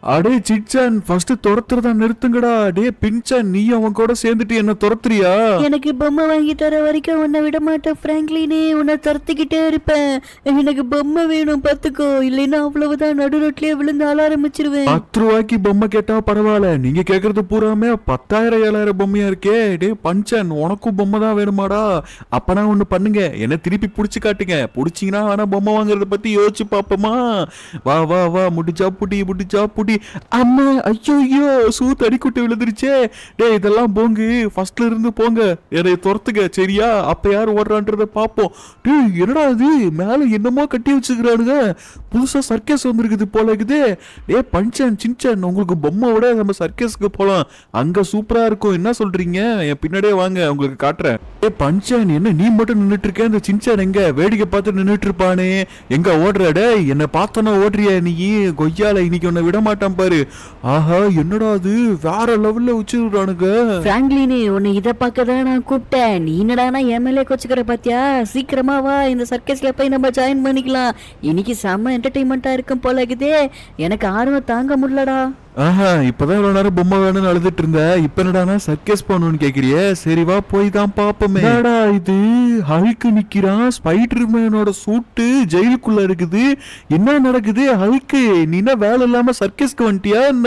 அடே சிச்சான் ஃபர்ஸ்ட் துரத்துறதா நிறுத்துங்கடா டே பின்சான் நீ அவன் கூட சேர்ந்துட்டு என்ன துரத்துறியா எனக்கு பொம்மை வாங்கி தர வரைக்கும் உன்னை விட மாட்டேன் ஃப்ராங்க்லினே உன்னை துரத்திக்கிட்டே இருப்பேன் எனக்கு பொம்மை வேணும் பார்த்துக்கோ இல்லைன்னா அவ்வளவுதான் நடு ரோட்லயே விழுந்து ஆள ஆரம்பிச்சிருவேன் பத்து ரூபாய்க்கு பொம்மை கேட்டா பரவாயில்ல நீங்க கேக்குறது பூராமே பத்தாயிரம் ஏழாயிரம் பொம்மையா இருக்கே டே பஞ்சன் உனக்கும் பொம்மை தான் வேணுமாடா அப்பனா ஒண்ணு பண்ணுங்க என்ன திருப்பி புடிச்சு காட்டுங்க புடிச்சீங்கன்னா வேணா பொம்மை வாங்குறத பத்தி யோசிச்சு பாப்போமா வா வா வா முடிச்சா புடி முடிச்சா புடி அம்மா ஐயோ ஐயோ சூ தடிக்குட்டி விழுந்துருச்சே டேய் இதெல்லாம் போங்க ஃபர்ஸ்ட்ல இருந்து போங்க என்னை துரத்துங்க சரியா அப்ப யார் ஓடுறான்றத பாப்போம் டேய் என்னடா இது மேல என்னமோ கட்டி வச்சுக்கிறானுங்க புதுசா சர்க்கஸ் வந்திருக்குது போல இருக்குது டே பஞ்சன் சின்சன் உங்களுக்கு பொம்மை விட நம்ம சர்க்கஸ்க்கு போலாம் அங்க சூப்பரா இருக்கும் என்ன சொல்றீங்க என் பின்னாடியே வாங்க உங்களுக்கு காட்டுறேன் ஏ பஞ்சன் என்ன நீ மட்டும் நின்னுட்டு இருக்க இந்த சின்சன் எங்க வேடிக்கை பார்த்து நின்னுட்டு இருப்பானே எங்க ஓடுற டேய் என்ன பார்த்தோன்னா ஓடுறிய நீ கொய்யால இன்னைக்கு உன்னை விட மாட்டான் பாரு ஆஹா என்னடா அது வேற லெவல்ல வச்சுருக்கானுங்க ஃப்ராங்க்லினே உன்னை இதை பார்க்க தான் நான் கூப்பிட்டேன் நீ என்னடானா என் மேலே கொச்சுக்கிற பாத்தியா சீக்கிரமா வா இந்த சர்க்கஸ்ல போய் நம்ம ஜாயின் பண்ணிக்கலாம் இன்னைக்கு செம்ம என்டர்டைன்மெண்ட்டா இருக்கும் போல இருக்குதே எனக்கு ஆர்வம் தாங்க முடியலடா ஆஹா இப்பதான் இவ்வளவு நேரம் பொம்மை வேணும்னு அழுதுட்டு இருந்த இப்ப என்னடானா சர்க்கஸ் பண்ணணும்னு கேக்குறியே சரி வா போய் தான் பாப்போமே என்னடா இது ஹல்க் நிக்கிறான் ஸ்பைடர் மேனோட சூட்டு ஜெயிலுக்குள்ள இருக்குது என்ன நடக்குது ஹல்க் நீ என்ன வேலை இல்லாம சர்க்கஸ்க்கு வந்துட்டியா என்ன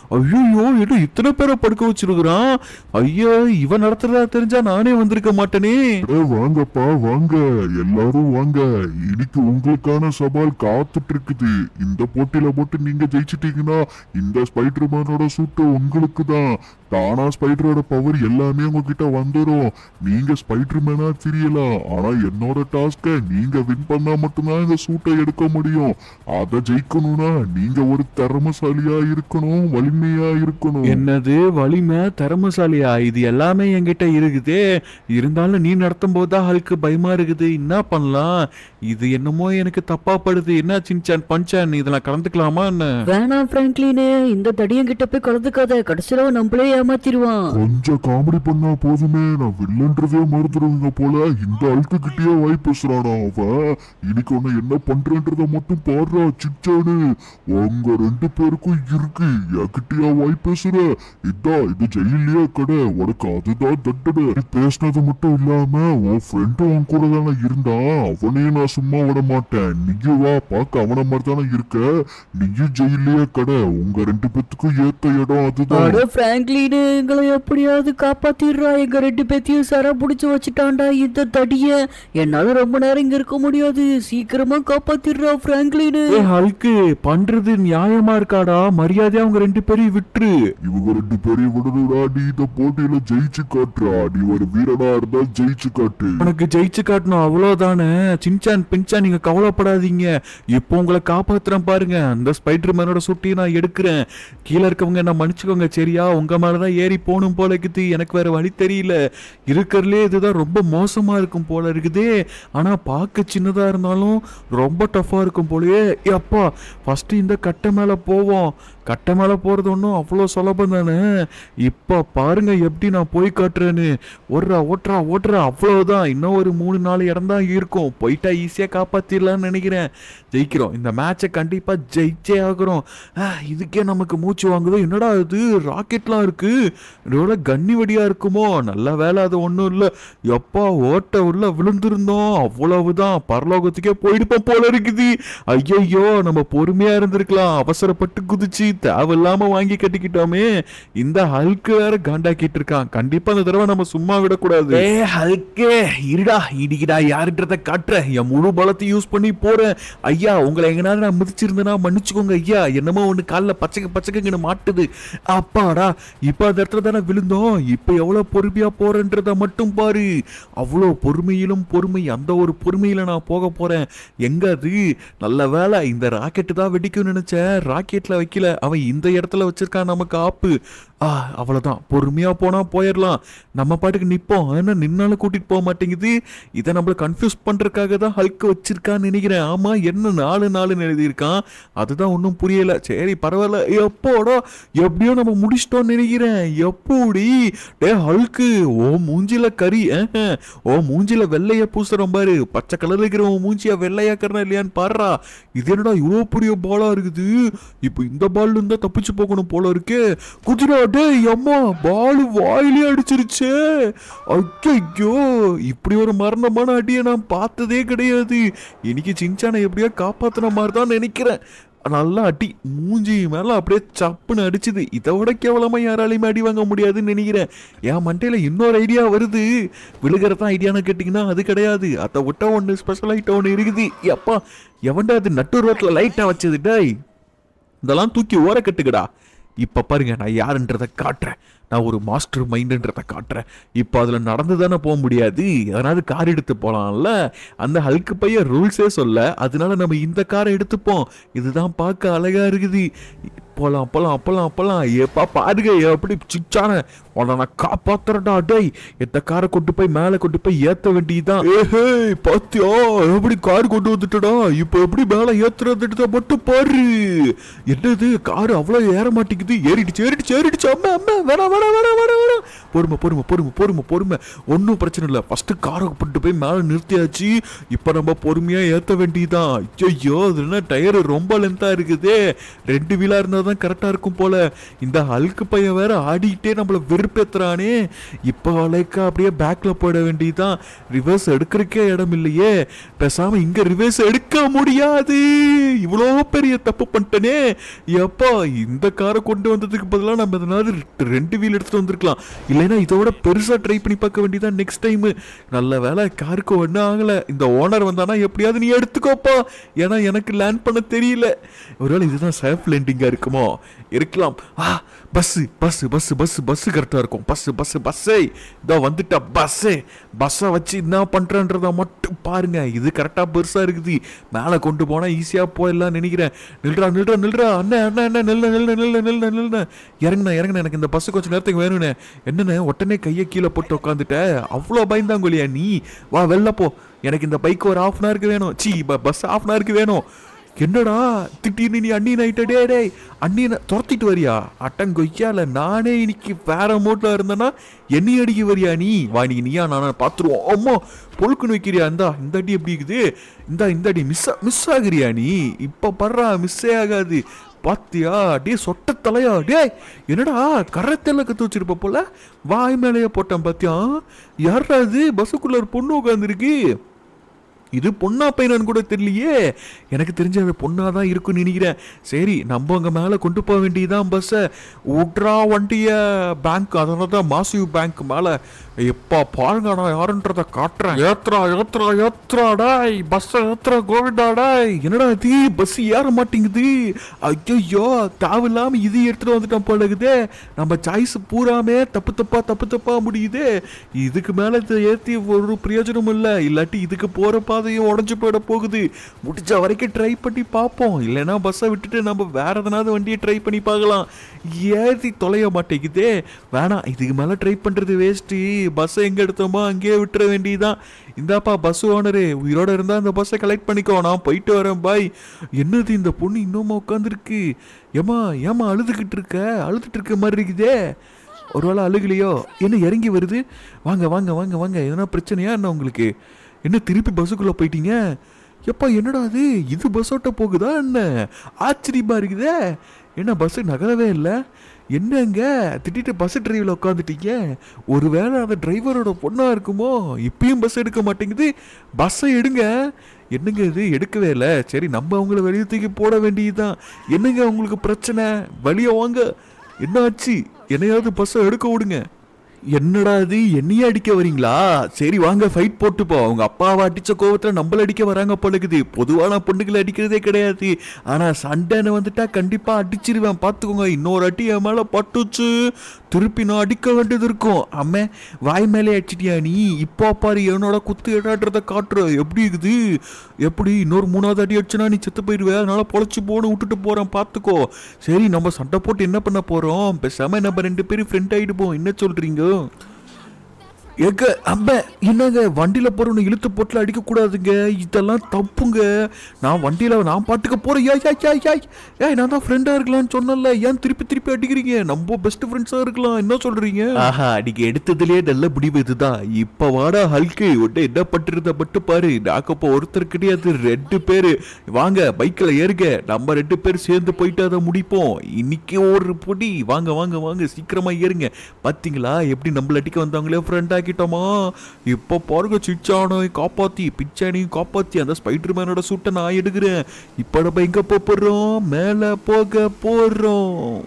ஐயோ எடு இத்தனை பேரை படுக்க வச்சிருக்கிறான் ஐயோ இவன் நடத்துறதா தெரிஞ்சா நானே வந்திருக்க மாட்டேனே அடே வாங்கப்பா வாங்க எல்லாரும் வாங்க இன்னைக்கு உங்களுக்கான சவால் காத்துட்டு இருக்குது இந்த போட்டியில மட்டும் நீங்க ஜெயிச்சிட்டீங்கன்னா இந்த ஸ்பைடர் மேனோட சூட்டு உங்களுக்கு தான் தானா ஸ்பைடரோட பவர் எல்லாமே உங்ககிட்ட வந்துடும் நீங்க ஸ்பைடர் மேனா தெரியலாம் ஆனா என்னோட டாஸ்க நீங்க வின் பண்ணா மட்டும்தான் இந்த சூட்டை எடுக்க முடியும் அதை ஜெயிக்கணும்னா நீங்க ஒரு திறமசாலியா இருக்கணும் வலிமையா இருக்கணும் என்னது வலிமை திறமசாலியா இது எல்லாமே என்கிட்ட இருக்குதே இருந்தாலும் நீ நடத்தும் போது தான் ஹல்க்கு பயமா இருக்குது என்ன பண்ணலாம் இது என்னமோ எனக்கு தப்பா படுது என்ன சின்சான் பஞ்சான் இதெல்லாம் கலந்துக்கலாமா என்ன வேணாம் ஃப்ராங்க்லினே இந்த தடியன் கிட்ட போய் கலந்துக்காத கடைசியில நம்மளே ஏமாத்திடுவான் கொஞ்சம் காமெடி பண்ணா போதுமே நான் வில்லன்றதே மறந்துடுவீங்க போல இந்த அழுக்கு கிட்டயே வாய் பேசுறானா அவன் இன்னைக்கு உன்னை என்ன பண்றேன்றத மட்டும் பாடுறா சிச்சானு உங்க ரெண்டு பேருக்கும் இருக்கு என்கிட்டயா வாய் பேசுற இதான் இது ஜெயிலே கடை உனக்கு அதுதான் தண்டனை நீ பேசினது மட்டும் இல்லாம உன் ஃப்ரெண்டும் உன் கூட தானே இருந்தான் அவனையும் நான் சும்மா விட மாட்டேன் நீயும் வா பார்க்க அவன மாதிரி தானே இருக்க நீயும் ஜெயிலே கடை உங்க ரெண்டு பேத்துக்கும் ஏத்த இடம் அதுதான் அட பிராங்க்லின் எங்களை எப்படியாவது காப்பாத்திடுறா எங்க ரெண்டு பேத்தையும் சர புடிச்சு வச்சுட்டான்டா இந்த தடிய என்னால ரொம்ப நேரம் இங்க இருக்க முடியாது சீக்கிரமா காப்பாத்திடுறா பிராங்க்லின் ஏ ஹல்க்கு பண்றது நியாயமா இருக்காடா மரியாதையா அவங்க ரெண்டு பேரையும் விட்டுரு இவங்க ரெண்டு பேரையும் விடணுடா நீ இந்த போட்டியில ஜெயிச்சு காட்டுறா நீ ஒரு வீரனா இருந்தா ஜெயிச்சு காட்டு உனக்கு ஜெயிச்சு காட்டணும் அவ்வளவுதானே சின்சான் பின்சான் நீங்க கவலைப்படாதீங்க இப்போ உங்களை காப்பாத்துறேன் பாருங்க அந்த ஸ்பைடர் மேனோட சுட்டி நான் எடுக்கிறேன் கீழே இருக்கவங்க என்ன மன்னிச்சுக்கோங்க சரியா உங்க மேலதான் ஏறி போகணும் போல இருக்குது எனக்கு வேற வழி தெரியல இருக்கிறதுலே இதுதான் ரொம்ப மோசமா இருக்கும் போல இருக்குதே ஆனா பார்க்க சின்னதா இருந்தாலும் ரொம்ப டஃப்பா இருக்கும் போலயே அப்பா ஃபர்ஸ்ட் இந்த கட்டை மேல போவோம் கட்டை மேல போறது ஒன்றும் அவ்வளோ சுலபம் தானே இப்போ பாருங்க எப்படி நான் போய் காட்டுறேன்னு ஓட்டுறா ஓட்டுறா ஓட்டுறா அவ்வளவுதான் இன்னும் ஒரு மூணு நாலு இடம் தான் இருக்கும் போயிட்டா ஈஸியாக காப்பாத்திடலாம்னு நினைக்கிறேன் ஜெயிக்கிறோம் இந்த மேட்சை கண்டிப்பா ஜெயிச்சே ஆகுறோம் ஆ, இதுக்கே நமக்கு மூச்சு வாங்குதோ என்னடா இது ராக்கெட்லாம் இருக்கு இதோட கன்னி வெடியா இருக்குமோ நல்ல வேலை அது ஒன்றும் இல்லை எப்பா ஓட்ட உள்ள விழுந்திருந்தோம் அவ்வளவுதான் பரலோகத்துக்கே போயிடுப்போம் போல இருக்குது ஐயையோ நம்ம பொறுமையா இருந்திருக்கலாம் அவசரப்பட்டு குதிச்சு தேவையில்லாம வாங்கி கட்டிக்கிட்டோமே இந்த ஹல்க்கு வேற காண்டாக்கிட்டு இருக்கான் கண்டிப்பா இந்த தடவை நம்ம சும்மா விடக்கூடாது ஏ ஹல்கே இருடா இடிக்கிடா யாருன்றத காட்டுறேன் என் முழு பலத்தை யூஸ் பண்ணி போறேன் ஐயா உங்களை எங்கனாவது நான் மிதிச்சிருந்தேன்னா மன்னிச்சுக்கோங்க ஐயா என்னமோ ஒண்ணு கால்ல பச்சைக்கு பச்சைக்குன்னு மாட்டுது அப்பாடா இப்ப அந்த இடத்துல தானே விழுந்தோம் இப்ப எவ்வளவு பொறுமையா போறேன்றத மட்டும் பாரு அவ்வளோ பொறுமையிலும் பொறுமை அந்த ஒரு பொறுமையில நான் போக போறேன் எங்க அது நல்ல வேலை இந்த ராக்கெட்டு தான் வெடிக்கும்னு நினைச்சேன் ராக்கெட்ல வைக்கல அவன் இந்த இடத்துல வச்சிருக்கான் நமக்கு ஆப்பு ஆ அவ்வளோதான் பொறுமையாக போனால் போயிடலாம் நம்ம பாட்டுக்கு நிற்போம் ஏன்னா நின்னாலும் கூட்டிகிட்டு போக மாட்டேங்குது இதை நம்மளை கன்ஃபியூஸ் பண்ணுறதுக்காக தான் ஹல்க் வச்சிருக்கான்னு நினைக்கிறேன் ஆமாம் என்ன நாலு நாலுன்னு எழுதியிருக்கான் அதுதான் ஒன்றும் புரியலை சரி பரவாயில்ல எப்போடா எப்படியோ நம்ம முடிச்சிட்டோம்னு நினைக்கிறேன் எப்படி டே ஹல்க்கு ஓ மூஞ்சில கறி ஆஹ், ஓ மூஞ்சில வெள்ளைய பூசுறோம் பாரு பச்சை கலர்ல இருக்கிற உன் மூஞ்சியா வெள்ளையாக்கிறனா இல்லையான்னு பாடுறா இது என்னடா இவ்வளோ பெரிய பாலா இருக்குது இப்போ இந்த பால்ல இருந்தா தப்பிச்சு போகணும் போல இருக்கே குஜரா டேய் அம்மா பால் வாயிலே அடிச்சிருச்சே ஐயோ இப்படி ஒரு மரணமான அடியை நான் பார்த்ததே கிடையாது இன்னைக்கு சின்சானை எப்படியோ காப்பாத்துன மாதிரி தான் நினைக்கிறேன் நல்லா அடி மூஞ்சி மேல அப்படியே சப்புன்னு அடிச்சுது இதை விட கேவலமா யாராலையுமே அடி வாங்க முடியாதுன்னு நினைக்கிறேன் என் மண்டையில இன்னொரு ஐடியா வருது விழுகிறதா ஐடியான்னு கேட்டிங்கன்னா அது கிடையாது அதை விட்டா ஒன்று ஸ்பெஷல் ஐட்டம் ஒன்று இருக்குது எப்பா எவன்டா அது நட்டு ரோட்டில் லைட்டாக வச்சது டேய் இதெல்லாம் தூக்கி ஓர கட்டுக்கடா இப்போ பாருங்க நான் யாருன்றதை காட்டுறேன் நான் ஒரு மாஸ்டர் மைண்டுன்றதை காட்டுறேன் இப்போ அதில் நடந்து தானே போக முடியாது அதனால கார் எடுத்து போகலாம்ல அந்த ஹல்க்கு பையன் ரூல்ஸே சொல்ல அதனால நம்ம இந்த காரை எடுத்துப்போம் இதுதான் பார்க்க அழகா இருக்குது போலாம் போலாம் போலாம் போலாம் ஏப்பா பாருங்க எப்படி சிச்சான உன்னை நான் காப்பாத்துறடா டேய் எத்த காரை கொண்டு போய் மேலே கொண்டு போய் ஏத்த வேண்டியதுதான் ஏஹே பாத்தியா எப்படி கார் கொண்டு வந்துட்டடா இப்போ எப்படி மேலே ஏத்துறதுன்றத மட்டும் பாரு என்னது கார் அவ்வளோ ஏற மாட்டேங்குது ஏறிடுச்சு ஏறிடுச்சு ஏறிடுச்சு அம்மா அம்மா வேணாம் வேணாம் வேணாம் வேணாம் வேணாம் பொறுமை பொறுமை பொறுமை பொறுமை பொறுமை ஒன்றும் பிரச்சனை இல்லை ஃபர்ஸ்ட் காரை கொண்டு போய் மேலே நிறுத்தியாச்சு இப்போ நம்ம பொறுமையாக ஏற்ற வேண்டியதுதான் ஐயோ அது என்ன டயர் ரொம்ப லென்த்தாக இருக்குது ரெண்டு வீலாக இருந்தால் தான் கரெக்டாக இருக்கும் போல இந்த அழுக்கு பையன் வேற ஆடிக்கிட்டே நம்மளை வெறுப்பேத்துறானே இப்போ அலைக்கா அப்படியே பேக்கில் போயிட வேண்டியதுதான் ரிவர்ஸ் எடுக்கிறக்கே இடம் இல்லையே பேசாமல் இங்கே ரிவர்ஸ் எடுக்க முடியாது இவ்வளோ பெரிய தப்பு பண்ணிட்டனே எப்பா இந்த காரை கொண்டு வந்ததுக்கு பதிலாக நம்ம எதனாவது ரெண்டு வீல் எடுத்துட்டு வந்திருக்கலாம் இல்லைன்னா இதோட பெருசாக ட்ரை பண்ணி பார்க்க வேண்டியதான் நெக்ஸ்ட் டைமு நல்ல வேலை காருக்கு ஒன்றும் ஆகலை இந்த ஓனர் வந்தானா எப்படியாவது நீ எடுத்துக்கோப்பா ஏன்னா எனக்கு லேண்ட் பண்ண தெரியல ஒருவேளை இதுதான் சேஃப் லேண்டிங்காக இருக்குமோ இருக்கலாம் ஆ bus bus bus bus bus கரெக்டாக இருக்கும் பஸ்ஸு பஸ்ஸு பஸ்ஸே இதோ வந்துட்டா பஸ்ஸு பஸ்ஸை வச்சு என்ன பண்ணுறன்றத மட்டும் பாருங்க இது கரெக்டாக பெருசாக இருக்குது மேலே கொண்டு போனால் ஈஸியாக போயிடலாம் நினைக்கிறேன் நில்றா நில்றா நில்றா அண்ணே அண்ணே அண்ணே நில்ல நில்ல நில்ல நில்ல நில்ல இறங்குண்ணே இறங்குண்ணே எனக்கு இந்த பஸ்ஸு கொஞ்சம் நேரத்துக்கு வேணுண்ணே என்னண்ணே உடனே கையை கீழே போட்டு உட்காந்துட்ட அவ்வளோ பயந்தாங்கொழியா நீ வா வெளில போ எனக்கு இந்த பைக் ஒரு ஆஃப் அன் ஹவருக்கு வேணும் சி பஸ் ஆஃப் அன் ஹவருக்கு வேணும் என்னடா திடீர்னு நீ அண்ணி நைட்ட டே டேய் அண்ணியை துரத்திட்டு வரியா அட்டங்கொய்யால நானே இன்னைக்கு வேற மூட்ல இருந்தேன்னா என்னை அடிக்க வரியா நீ வா நீ நீயா நானா பார்த்துருவோம் அம்மா பொழுக்குன்னு வைக்கிறியா இந்தா இந்த அடி எப்படி இருக்குது இந்தா இந்த அடி மிஸ் மிஸ் ஆகுறியா நீ இப்போ படுறா மிஸ்ஸே ஆகாது பாத்தியா டே சொட்ட தலையா டேய் என்னடா கரத்தெல்லாம் கத்து வச்சிருப்ப போல வாய் மேலேயே போட்டேன் பாத்தியா யாரா அது பஸ்ஸுக்குள்ள ஒரு பொண்ணு உட்காந்துருக்கு இது பொண்ணா பையனான்னு கூட தெரியலையே எனக்கு தெரிஞ்ச அது பொண்ணா தான் இருக்குன்னு நினைக்கிறேன் சரி நம்ம அங்கே மேலே கொண்டு போக வேண்டியதுதான் பஸ்ஸை விட்றா வண்டிய பேங்க் அதனால தான் மாசிவ் பேங்க் மேலே எப்பா பாருங்க நான் யாருன்றத காட்டுறேன் ஏத்ரா ஏத்ரா ஏத்ரா டாய் பஸ்ஸை ஏத்ரா கோவிந்தா டாய் என்னடா இது பஸ் ஏற மாட்டேங்குது ஐயோ தேவையில்லாம இது எடுத்துட்டு வந்துட்டோம் போல இருக்குதே நம்ம சாய்ஸ் பூராமே தப்பு தப்பா தப்பு தப்பா முடியுது இதுக்கு மேல இதை ஏத்தி ஒரு பிரயோஜனம் இல்லை இல்லாட்டி இதுக்கு போற பாதையும் உடஞ்சு போயிட போகுது முடிஞ்ச வரைக்கும் ட்ரை பண்ணி பார்ப்போம் இல்லைன்னா பஸ்ஸை விட்டுட்டு நம்ம வேற எதனாவது வண்டியை ட்ரை பண்ணி பார்க்கலாம் ஏத்தி தொலைய மாட்டேங்குதே வேணாம் இதுக்கு மேல ட்ரை பண்றது வேஸ்ட்டு பஸ்ஸை எங்க எடுத்தோமோ அங்கேயே விட்டுற வேண்டியதுதான் இந்தாப்பா பஸ் ஓனரு உயிரோட இருந்தா அந்த பஸ்ஸை கலெக்ட் பண்ணிக்கோ நான் போயிட்டு வரேன் பாய் என்னது இந்த பொண்ணு இன்னுமா உட்காந்துருக்கு ஏமா ஏமா அழுதுகிட்டு இருக்க அழுதுட்டு இருக்க மாதிரி இருக்குதே ஒருவேளை அழுகலையோ என்ன இறங்கி வருது வாங்க வாங்க வாங்க வாங்க எதனா பிரச்சனையா என்ன உங்களுக்கு என்ன திருப்பி பஸ்ஸுக்குள்ளே போயிட்டீங்க எப்பா என்னடா அது இது பஸ் ஓட்ட போகுதா என்ன ஆச்சரியமா இருக்குதே என்ன பஸ்ஸு நகரவே இல்லை என்னங்க திட்டிட்டு பஸ் டிரைவில் உட்காந்துட்டீங்க ஒருவேளை அந்த டிரைவரோட பொண்ணா இருக்குமோ இப்பயும் பஸ் எடுக்க மாட்டேங்குது பஸ்ஸை எடுங்க என்னங்க இது எடுக்கவே இல்லை சரி நம்ம அவங்கள வெளியே தூக்கி போட வேண்டியதுதான் என்னங்க உங்களுக்கு பிரச்சனை வழியை வாங்க என்ன ஆச்சு என்னையாவது பஸ்ஸை எடுக்க விடுங்க என்னடா இது என்னையே அடிக்க வரீங்களா சரி வாங்க ஃபைட் போட்டு போ அவங்க அப்பாவை அடிச்ச கோவத்துல நம்மள அடிக்க வராங்க போலக்குது பொதுவான பொண்ணுங்களை அடிக்கிறதே கிடையாது ஆனா சண்டைன்னு வந்துட்டா கண்டிப்பா அடிச்சிருவேன் பாத்துக்கோங்க இன்னொரு அடி என் மேல பட்டுச்சு திருப்பி நான் அடிக்க வேண்டியது இருக்கும் அம்மே வாய் மேலே அடிச்சிட்டியா நீ இப்போ பாரு என்னோட குத்து எடாடுறத காட்டுற எப்படி இருக்குது எப்படி இன்னொரு மூணாவது அடி அடிச்சுனா நீ செத்து போயிடுவே அதனால பொழைச்சு போன்னு விட்டுட்டு போறேன் பாத்துக்கோ சரி நம்ம சண்டை போட்டு என்ன பண்ண போறோம் பேசாம நம்ம ரெண்டு பேரும் ஃப்ரெண்ட் ஆயிடுவோம் என்ன சொல்றீங்க எங்க அம்ப என்னங்க வண்டியில போறவனு இழுத்து போட்டுல அடிக்க கூடாதுங்க இதெல்லாம் தப்புங்க நான் வண்டியில நான் பாட்டுக்க போறேன் ஏய் ஏய் ஏய் ஏய் ஏய் நான் தான் ஃப்ரெண்டா இருக்கலாம்னு சொன்னல ஏன் திருப்பி திருப்பி அடிக்கிறீங்க நம்ம பெஸ்ட் ஃப்ரெண்ட்ஸா இருக்கலாம் என்ன சொல்றீங்க ஆஹா நீங்க எடுத்ததுலயே நல்ல முடிவு இதுதான் இப்ப வாடா ஹல்கு உடனே என்ன பட்டிருந்த மட்டும் பாரு நாங்க இப்போ ஒருத்தர் கிடையாது ரெண்டு பேரு வாங்க பைக்ல ஏறுங்க நம்ம ரெண்டு பேரும் சேர்ந்து போயிட்டு அதை முடிப்போம் இன்னைக்கு ஒரு பொடி வாங்க வாங்க வாங்க சீக்கிரமா ஏறுங்க பாத்தீங்களா எப்படி நம்மள அடிக்க வந்தாங்களே ஃப்ரெண்ட் ஆக்கிட்டோமா இப்போ பாருங்க சிச்சானை காப்பாத்தி பிச்சானையும் காப்பாத்தி அந்த ஸ்பைடர் மேனோட சூட்டை நான் எடுக்கிறேன் இப்போ நம்ம எங்க போக போறோம் மேல போக போறோம்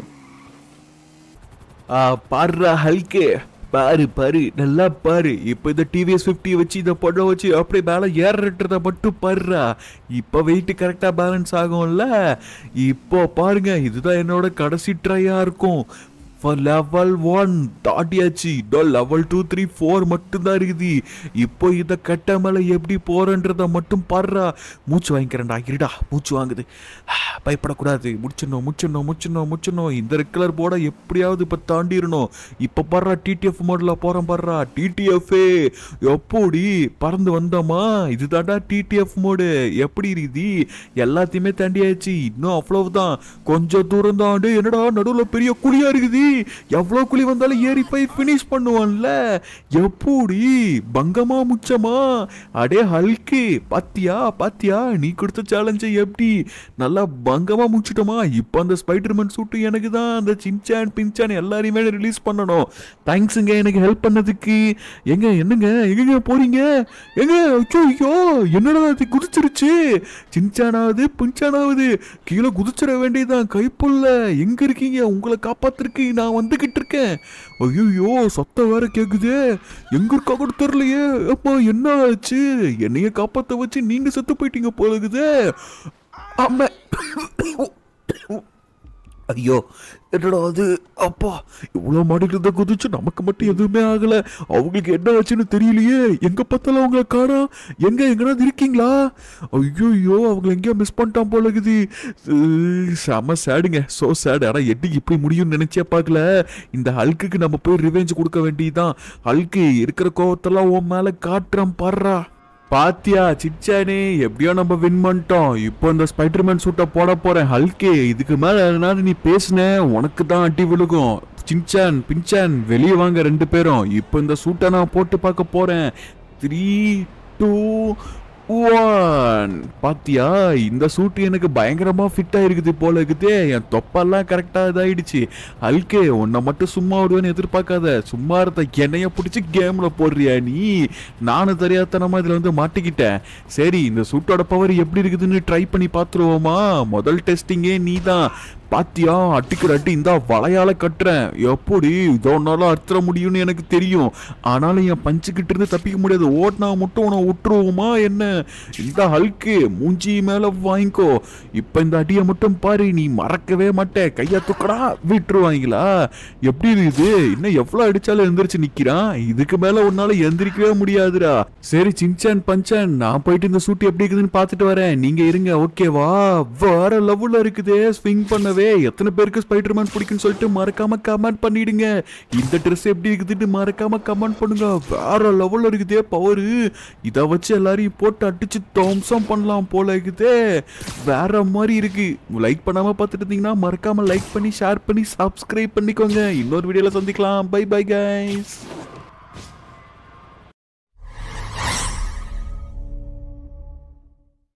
ஆ பாருடா ஹல்கே பாரு பாரு நல்லா பாரு இப்போ இந்த டிவிஎஸ் ஃபிஃப்டி வச்சு இதை பொண்ணை வச்சு அப்படியே மேலே ஏறன்றத மட்டும் பாருடா இப்போ வெயிட் கரெக்டாக பேலன்ஸ் ஆகும்ல இப்போ பாருங்க இதுதான் என்னோட கடைசி ட்ரையாக இருக்கும் லெவல் ஒன் தாண்டியாச்சு இன்னும் லெவல் டூ த்ரீ ஃபோர் மட்டும்தான் இருக்குது இப்போ இதை கட்ட மேலே எப்படி போறேன்றத மட்டும் பாடுறா மூச்சு வாங்கிக்கிறேன்டா இருடா மூச்சு வாங்குது பயப்படக்கூடாது முடிச்சிடணும் முடிச்சிடணும் முடிச்சிடணும் முடிச்சிடணும் இந்த ரெட் கலர் போர்டை எப்படியாவது இப்போ தாண்டிடணும் இப்போ பாடுறா டிடிஎஃப் மோடில் போகிறேன் பாடுறா டிடிஎஃப்ஏ எப்படி பறந்து வந்தோமா இதுதான்டா டிடிஎஃப் மோடு எப்படி இருக்குது எல்லாத்தையுமே தாண்டியாச்சு இன்னும் அவ்வளவுதான் கொஞ்சம் தூரம் தான் டேய், என்னடா நடுவில் பெரிய குழியா இருக்குது எவ்வளோ குழி வந்தாலும் ஏறி போய் ஃபினிஷ் பண்ணுவான்ல எப்படி பங்கமா முச்சமா அடே ஹல்கு பாத்தியா பாத்தியா நீ கொடுத்த சேலஞ்சை எப்படி நல்லா பங்கமா முடிச்சிட்டோமா இப்போ அந்த ஸ்பைடர்மேன் சூட்டு எனக்கு தான் அந்த சின்சான் பின்சான் எல்லாரையுமே ரிலீஸ் பண்ணணும் தேங்க்ஸுங்க எனக்கு ஹெல்ப் பண்ணதுக்கு எங்க என்னங்க எங்கங்க போறீங்க எங்க ஐயோ ஐயோ என்னடா அது குதிச்சிருச்சு சின்சானாவது பின்சானாவது கீழே குதிச்சிட வேண்டியதுதான் கைப்புள்ள எங்க இருக்கீங்க உங்களை காப்பாத்துறதுக்கு நான் வந்துகிட்டு இருக்கேன் ஐயோ சத்தம் வேற கேக்குதே எங்க இருக்கா கூட தெரியலையே அப்பா என்ன ஆச்சு என்னைய காப்பாத்த வச்சு நீங்க செத்து போயிட்டீங்க போல இருக்குதே ஆமா ஐயோ என்னடா அது அப்பா இவ்வளோ மாடிட்டு இருந்த குதிச்சு நமக்கு மட்டும் எதுவுமே ஆகல அவங்களுக்கு என்ன ஆச்சுன்னு தெரியலையே எங்க பார்த்தாலும் அவங்கள காணோம் எங்க எங்கனாவது இருக்கீங்களா ஐயோ ஐயோ அவங்கள எங்கேயோ மிஸ் பண்ணிட்டான் போல இருக்குது உம், செம சேடுங்க சோ சேடு ஆனால் எப்படி இப்படி முடியும்னு நினைச்சே பார்க்கல இந்த ஹல்குக்கு நம்ம போய் ரிவெஞ்ச் கொடுக்க வேண்டியதுதான் ஹல்கு இருக்கிற கோவத்தெல்லாம் உன் மேல காட்டுறேன் பாடுறா பாத்தியா சிச்சானே எப்படியோ நம்ம வின் பண்ணிட்டோம் இப்போ இந்த ஸ்பைடர்மேன் சூட்டை போட போறேன் ஹல்கே இதுக்கு மேல எதனாவது நீ பேசுன உனக்கு தான் அடி விழுகும் சின்சான் பின்சான் வெளியே வாங்க ரெண்டு பேரும் இப்போ இந்த சூட்டை நான் போட்டு பார்க்க போறேன் த்ரீ டூ ஒன் பாத்தியா இந்த சூட்டு எனக்கு பயங்கரமா ஃபிட் ஆயிருக்குது போல இருக்குதே என் தொப்பெல்லாம் கரெக்டா இதாயிடுச்சு அல்கே உன்னை மட்டும் சும்மா விடுவேன்னு எதிர்பார்க்காத சும்மா இருந்த என்னைய பிடிச்சி கேம்ல போடுறியா நீ நானும் தெரியாதனமா இதுல வந்து மாட்டிக்கிட்டேன் சரி இந்த சூட்டோட பவர் எப்படி இருக்குதுன்னு ட்ரை பண்ணி பார்த்துருவோமா முதல் டெஸ்டிங்கே நீ தான் பாத்தியா அட்டிக்கிற அட்டி இந்த வளையால கட்டுறேன் எப்படி இதோனால அறுத்துற முடியும்னு எனக்கு தெரியும் ஆனாலும் என் பஞ்சுக்கிட்ட இருந்து தப்பிக்க முடியாது ஓட்டினா மட்டும் உன விட்டுருவோமா என்ன இந்த ஹல்கு மூஞ்சி மேல வாங்கிக்கோ இப்ப இந்த அடியை மட்டும் பாரு நீ மறக்கவே மாட்டே கையா தூக்கடா விட்டுருவாங்களா எப்படி இது இன்னும் எவ்வளவு அடிச்சாலும் எந்திரிச்சு நிக்கிறான் இதுக்கு மேல உன்னால எந்திரிக்கவே முடியாதுடா சரி சின்சான் பஞ்சான் நான் போயிட்டு இந்த சூட்டு எப்படி இருக்குதுன்னு பார்த்துட்டு வரேன் நீங்க இருங்க ஓகேவா வேற லெவல்ல இருக்குதே ஸ்விங் பண்ணவே எத்தனை பேருக்கு ஸ்பைடர்மேன் பிடிக்கும்னு சொல்லிட்டு மறக்காம கமெண்ட் பண்ணிடுங்க இந்த ட்ரெஸ் எப்படி இருக்குதுன்னு மறக்காம கமெண்ட் பண்ணுங்க வேற லெவல்ல இருக்குதே பவர் இதை வச்சு எல்லாரையும் போட்டு அடிச்சு தம்சம் பண்ணலாம் போல இருக்குதே வேற மாதிரி இருக்கு லைக் பண்ணாம பார்த்துட்டு இருந்தீங்கன்னா மறக்காம லைக் பண்ணி ஷேர் பண்ணி சப்ஸ்கிரைப் பண்ணிக்கோங்க இன்னொரு வீடியோல சந்திக்கலாம் பை பை கைஸ்